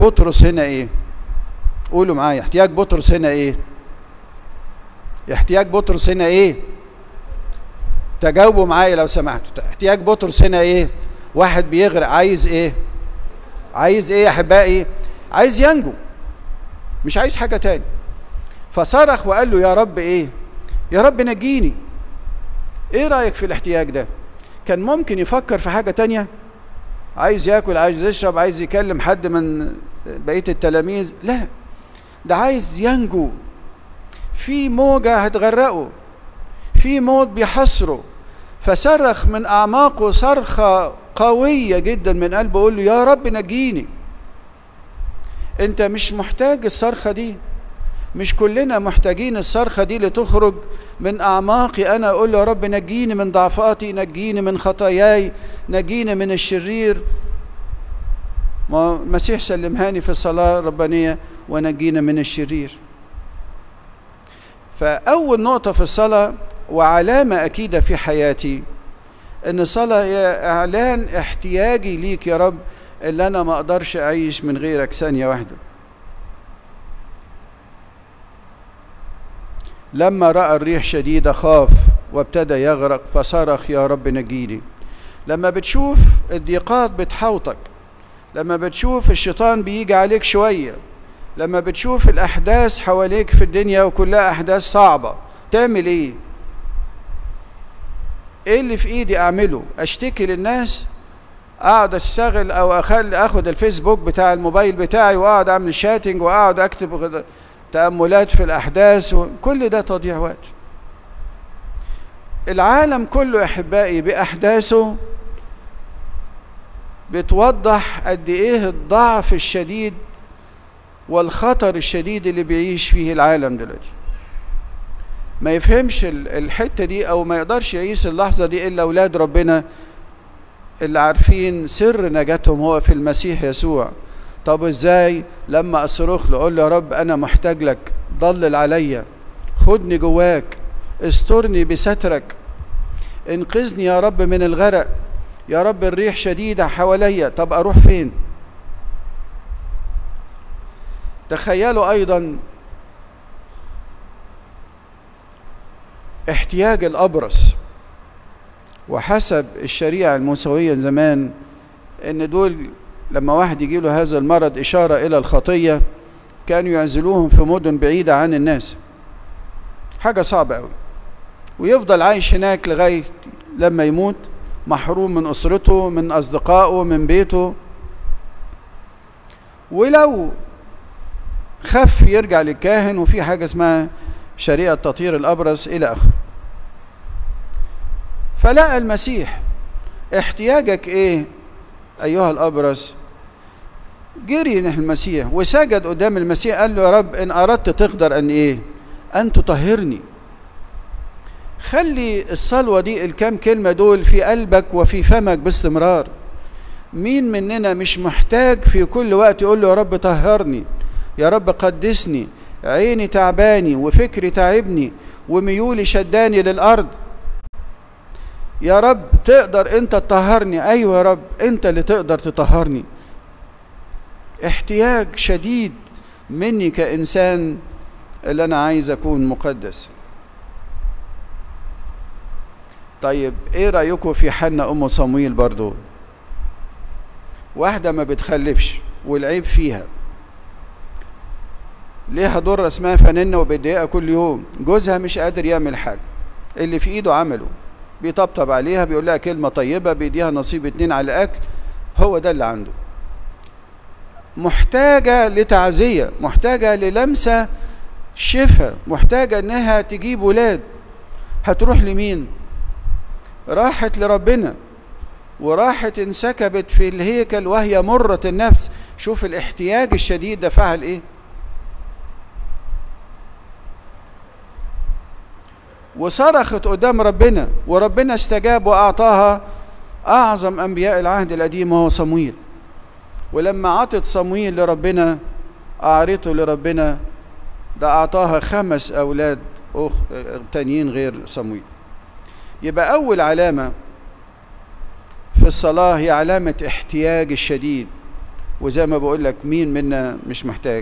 بطرس هنا ايه قولوا معايا احتياج بطرس هنا ايه احتياج بطرس هنا ايه تجاوبوا معايا لو سمحتوا احتياج بطرس هنا ايه واحد بيغرق عايز ايه عايز ايه يا احبائي عايز ينجو مش عايز حاجه تاني فصرخ وقال له يا رب ايه يا رب نجيني ايه رايك في الاحتياج ده كان ممكن يفكر في حاجه تانية عايز ياكل عايز يشرب عايز يكلم حد من بقيه التلاميذ لا ده عايز ينجو في موجه هتغرقه في موت بيحصره فصرخ من اعماقه صرخه قويه جدا من قلبه يقول له يا رب نجيني انت مش محتاج الصرخه دي مش كلنا محتاجين الصرخة دي لتخرج من أعماقي أنا أقول له يا رب نجيني من ضعفاتي نجيني من خطاياي نجيني من الشرير ما المسيح سلمهاني في الصلاة الربانية ونجينا من الشرير فأول نقطة في الصلاة وعلامة أكيدة في حياتي إن الصلاة هي إعلان احتياجي ليك يا رب اللي أنا ما أقدرش أعيش من غيرك ثانية واحدة لما راى الريح شديده خاف وابتدى يغرق فصرخ يا رب نجيني لما بتشوف الضيقات بتحوطك لما بتشوف الشيطان بيجي عليك شويه لما بتشوف الاحداث حواليك في الدنيا وكلها احداث صعبه تعمل ايه ايه اللي في ايدي اعمله اشتكي للناس اقعد اشتغل او اخلي اخد الفيسبوك بتاع الموبايل بتاعي واقعد اعمل شاتنج واقعد اكتب تأملات في الأحداث كل ده تضييع وقت العالم كله أحبائي بأحداثه بتوضح قد إيه الضعف الشديد والخطر الشديد اللي بيعيش فيه العالم دلوقتي ما يفهمش الحتة دي أو ما يقدرش يعيش اللحظة دي إلا أولاد ربنا اللي عارفين سر نجاتهم هو في المسيح يسوع طب ازاي لما اصرخ له اقول له يا رب انا محتاج لك ضلل عليا خدني جواك استرني بسترك انقذني يا رب من الغرق يا رب الريح شديدة حواليا طب اروح فين تخيلوا ايضا احتياج الابرص وحسب الشريعة الموسوية زمان ان دول لما واحد يجي له هذا المرض إشارة إلى الخطية كانوا يعزلوهم في مدن بعيدة عن الناس حاجة صعبة أوي ويفضل عايش هناك لغاية لما يموت محروم من أسرته من أصدقائه من بيته ولو خف يرجع للكاهن وفي حاجة اسمها شريعة تطهير الأبرص إلى آخره فلقى المسيح احتياجك ايه ايها الابرص جري نحو المسيح وسجد قدام المسيح قال له يا رب ان اردت تقدر ان ايه ان تطهرني خلي الصلوه دي الكام كلمه دول في قلبك وفي فمك باستمرار مين مننا مش محتاج في كل وقت يقول له يا رب طهرني يا رب قدسني عيني تعباني وفكري تعبني وميولي شداني للارض يا رب تقدر انت تطهرني ايوه يا رب انت اللي تقدر تطهرني احتياج شديد مني كانسان اللي انا عايز اكون مقدس طيب ايه رايكم في حنا ام صمويل برضو واحده ما بتخلفش والعيب فيها ليها ضرة اسمها فننة وبتضايقها كل يوم جوزها مش قادر يعمل حاجة اللي في ايده عمله بيطبطب عليها بيقول لها كلمة طيبة بيديها نصيب اتنين على الأكل هو ده اللي عنده محتاجة لتعزية محتاجة للمسة شفاء محتاجة انها تجيب ولاد هتروح لمين راحت لربنا وراحت انسكبت في الهيكل وهي مرة النفس شوف الاحتياج الشديد ده فعل ايه وصرخت قدام ربنا وربنا استجاب واعطاها اعظم انبياء العهد القديم وهو صمويل ولما عطت صمويل لربنا اعرته لربنا ده اعطاها خمس اولاد أخ... تانيين غير صمويل يبقى اول علامه في الصلاه هي علامه احتياج الشديد وزي ما بقول لك مين منا مش محتاج